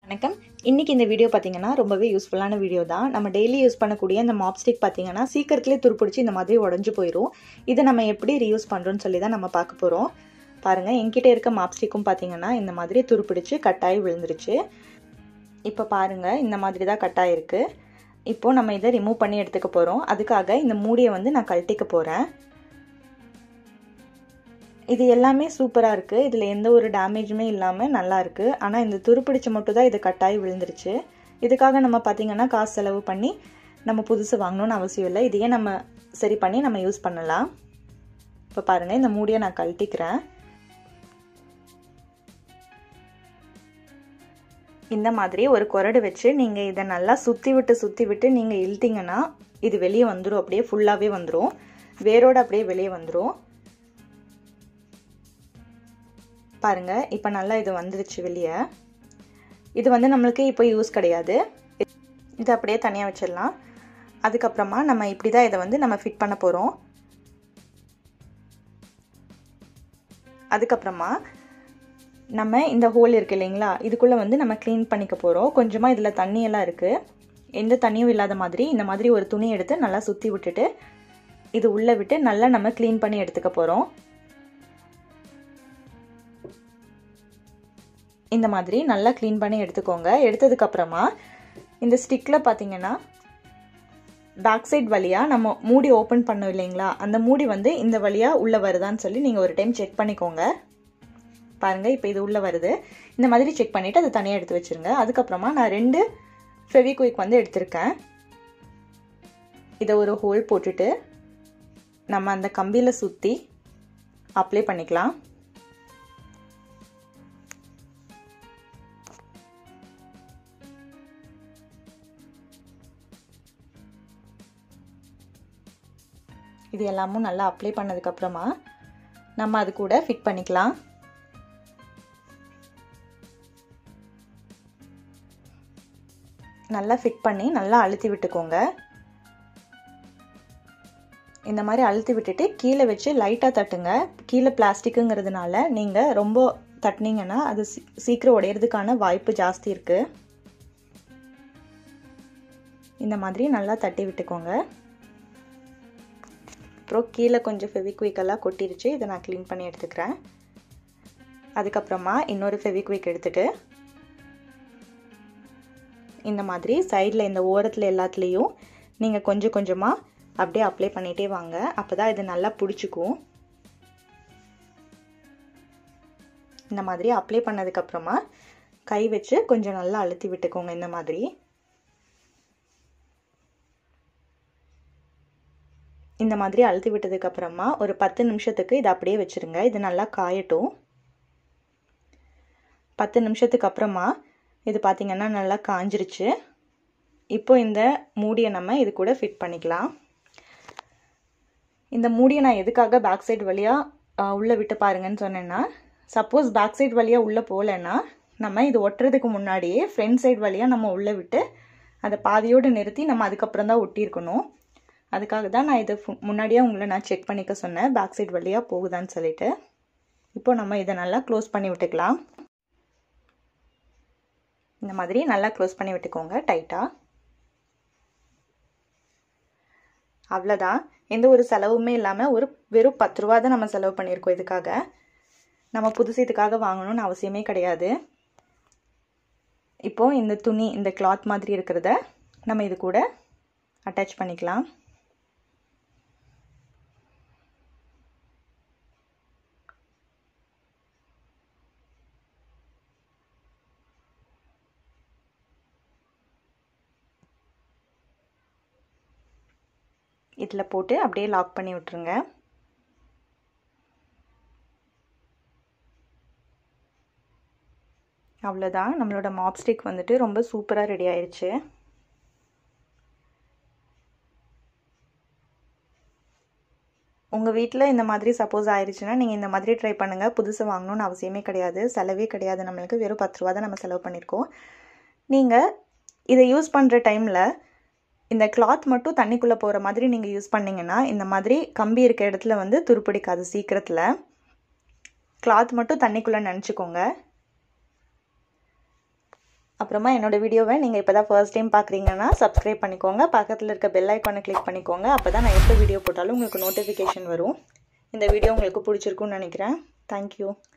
வணக்கம் இன்னைக்கு இந்த வீடியோ பார்த்தீங்கன்னா ரொம்பவே யூஸ்ஃபுல்லான வீடியோ தான் நம்ம டெய்லி யூஸ் பண்ணக்கூடிய இந்த மாப் ஸ்டிக் பார்த்தீங்கன்னா சீக்கிரத்திலே துருப்பிடிச்சு இந்த மாதிரி உடஞ்சு போயிடும் இதை நம்ம எப்படி ரீயூஸ் பண்ணுறோன்னு சொல்லி தான் நம்ம பார்க்க போகிறோம் பாருங்கள் என்கிட்ட இருக்க மாப் ஸ்டிக்கும் பார்த்தீங்கன்னா இந்த மாதிரி துருப்பிடிச்சு கட்டாயி விழுந்துருச்சு இப்போ பாருங்கள் இந்த மாதிரி தான் கட்டாயிருக்கு இப்போது நம்ம இதை ரிமூவ் பண்ணி எடுத்துக்க போகிறோம் அதுக்காக இந்த மூடியை வந்து நான் கழட்டிக்க போகிறேன் இது எல்லாமே சூப்பராக இருக்குது இதில் எந்த ஒரு டேமேஜுமே இல்லாமல் நல்லா இருக்குது ஆனால் இந்த துருப்பிடிச்சு மட்டும் தான் இது கட்டாயி விழுந்துருச்சு இதுக்காக நம்ம பார்த்திங்கன்னா காசு செலவு பண்ணி நம்ம புதுசு வாங்கணும்னு அவசியம் இல்லை இதையே நம்ம சரி பண்ணி நம்ம யூஸ் பண்ணலாம் இப்போ பாருங்கள் இந்த மூடியை நான் கழட்டிக்கிறேன் இந்த மாதிரி ஒரு குரடு வச்சு நீங்கள் இதை நல்லா சுற்றி விட்டு சுற்றி விட்டு நீங்கள் இழுத்தீங்கன்னா இது வெளியே வந்துடும் அப்படியே ஃபுல்லாகவே வந்துடும் வேரோடு அப்படியே வெளியே வந்துடும் பாருங்க இப்போ நல்லா இது வந்துருச்சு வெளியே இது வந்து நம்மளுக்கு இப்போ யூஸ் கிடையாது இது அப்படியே தனியாக வச்சிடலாம் அதுக்கப்புறமா நம்ம இப்படி தான் இதை வந்து நம்ம ஃபிட் பண்ண போகிறோம் அதுக்கப்புறமா நம்ம இந்த ஹோல் இருக்குது இல்லைங்களா இதுக்குள்ளே வந்து நம்ம க்ளீன் பண்ணிக்க போகிறோம் கொஞ்சமாக இதில் தண்ணியெல்லாம் இருக்குது எந்த தண்ணியும் இல்லாத மாதிரி இந்த மாதிரி ஒரு துணி எடுத்து நல்லா சுற்றி விட்டுட்டு இது உள்ளே விட்டு நல்லா நம்ம க்ளீன் பண்ணி எடுத்துக்க போகிறோம் இந்த மாதிரி நல்லா க்ளீன் பண்ணி எடுத்துக்கோங்க எடுத்ததுக்கப்புறமா இந்த ஸ்டிக்கில் பார்த்தீங்கன்னா பேக் சைட் வழியாக நம்ம மூடி ஓப்பன் பண்ணோம் இல்லைங்களா அந்த மூடி வந்து இந்த வழியாக உள்ளே வருதான்னு சொல்லி நீங்கள் ஒரு டைம் செக் பண்ணிக்கோங்க பாருங்கள் இப்போ இது உள்ளே வருது இந்த மாதிரி செக் பண்ணிவிட்டு அதை தனியாக எடுத்து வச்சுருங்க அதுக்கப்புறமா நான் ரெண்டு ஃபெவிக்விக் வந்து எடுத்திருக்கேன் இதை ஒரு ஹோல் போட்டுட்டு நம்ம அந்த கம்பியில் சுற்றி அப்ளை பண்ணிக்கலாம் இது எல்லாமும் நல்லா அப்ளை பண்ணதுக்கப்புறமா நம்ம அது கூட ஃபிட் பண்ணிக்கலாம் நல்லா ஃபிட் பண்ணி நல்லா அழுத்தி விட்டுக்கோங்க இந்த மாதிரி அழுத்தி விட்டுட்டு கீழே வச்சு லைட்டாக தட்டுங்க கீழே பிளாஸ்டிக்குங்கிறதுனால நீங்கள் ரொம்ப தட்டினீங்கன்னா அது சீக்கிரம் உடையிறதுக்கான வாய்ப்பு ஜாஸ்தி இருக்குது இந்த மாதிரி நல்லா தட்டி விட்டுக்கோங்க அப்புறம் கீழே கொஞ்சம் ஃபெவிக்விக்கெல்லாம் கொட்டிருச்சு இதை நான் க்ளீன் பண்ணி எடுத்துக்கிறேன் அதுக்கப்புறமா இன்னொரு ஃபெவிக்விக் எடுத்துகிட்டு இந்த மாதிரி சைடில் இந்த ஓரத்தில் எல்லாத்துலேயும் நீங்கள் கொஞ்சம் கொஞ்சமாக அப்படியே அப்ளை பண்ணிகிட்டே வாங்க அப்போ தான் இது நல்லா பிடிச்சிக்கும் இந்த மாதிரி அப்ளை பண்ணதுக்கப்புறமா கை வச்சு கொஞ்சம் நல்லா அழுத்தி விட்டுக்கோங்க இந்த மாதிரி இந்த மாதிரி அழுத்தி விட்டதுக்கப்புறமா ஒரு பத்து நிமிஷத்துக்கு இதை அப்படியே வச்சுருங்க இது நல்லா காயட்டும் பத்து நிமிஷத்துக்கு அப்புறமா இது பார்த்திங்கன்னா நல்லா காஞ்சிருச்சு இப்போ இந்த மூடியை நம்ம இது கூட ஃபிட் பண்ணிக்கலாம் இந்த மூடியை நான் எதுக்காக பேக் சைடு வழியாக உள்ளே விட்டு பாருங்கன்னு சொன்னேன்னா சப்போஸ் பேக் சைடு வழியாக உள்ளே போகலன்னா நம்ம இது ஒட்டுறதுக்கு முன்னாடியே ஃப்ரண்ட் சைடு வழியாக நம்ம உள்ளே விட்டு அதை பாதியோடு நிறுத்தி நம்ம அதுக்கப்புறம் தான் ஒட்டியிருக்கணும் அதுக்காக தான் நான் இதை முன்னாடியே உங்களை நான் செக் பண்ணிக்க சொன்னேன் பேக் சைடு வழியாக போகுதான்னு சொல்லிட்டு இப்போ நம்ம இதை நல்லா க்ளோஸ் பண்ணி விட்டுக்கலாம் இந்த மாதிரி நல்லா க்ளோஸ் பண்ணி விட்டுக்கோங்க டைட்டாக அவ்வளோதான் எந்த ஒரு செலவுமே இல்லாமல் ஒரு வெறும் பத்து ரூபா தான் நம்ம செலவு பண்ணியிருக்கோம் இதுக்காக நம்ம புதுசு இதுக்காக வாங்கணும்னு அவசியமே கிடையாது இப்போது இந்த துணி இந்த கிளாத் மாதிரி இருக்கிறத நம்ம இது கூட அட்டாச் பண்ணிக்கலாம் இதில் போட்டு அப்படியே லாக் பண்ணி விட்டுருங்க அவ்வளோதான் நம்மளோட மாப் ஸ்டிக் வந்துட்டு ரொம்ப சூப்பராக ரெடி ஆயிடுச்சு உங்கள் வீட்டில் இந்த மாதிரி சப்போஸ் ஆயிடுச்சுன்னா நீங்கள் இந்த மாதிரி ட்ரை பண்ணுங்கள் புதுசு வாங்கணும்னு அவசியமே கிடையாது செலவே கிடையாது நம்மளுக்கு வெறும் பத்து ரூபா தான் நம்ம செலவு பண்ணியிருக்கோம் நீங்கள் இதை யூஸ் பண்ணுற டைமில் இந்த கிளாத் மட்டும் தண்ணிக்குள்ளே போகிற மாதிரி நீங்கள் யூஸ் பண்ணிங்கன்னா இந்த மாதிரி கம்பி இருக்க இடத்துல வந்து துருப்பிடிக்காது சீக்கிரத்தில் கிளாத் மட்டும் தண்ணிக்குள்ளே நினச்சிக்கோங்க அப்புறமா என்னோடய வீடியோவை நீங்கள் இப்போ தான் ஃபர்ஸ்ட் டைம் பார்க்குறீங்கன்னா சப்ஸ்கிரைப் பண்ணிக்கோங்க பக்கத்தில் இருக்க பெல் ஐக்கானை கிளிக் பண்ணிக்கோங்க அப்போ தான் நான் எப்போ வீடியோ போட்டாலும் உங்களுக்கு நோட்டிஃபிகேஷன் வரும் இந்த வீடியோ உங்களுக்கு பிடிச்சிருக்குன்னு நினைக்கிறேன் தேங்க்யூ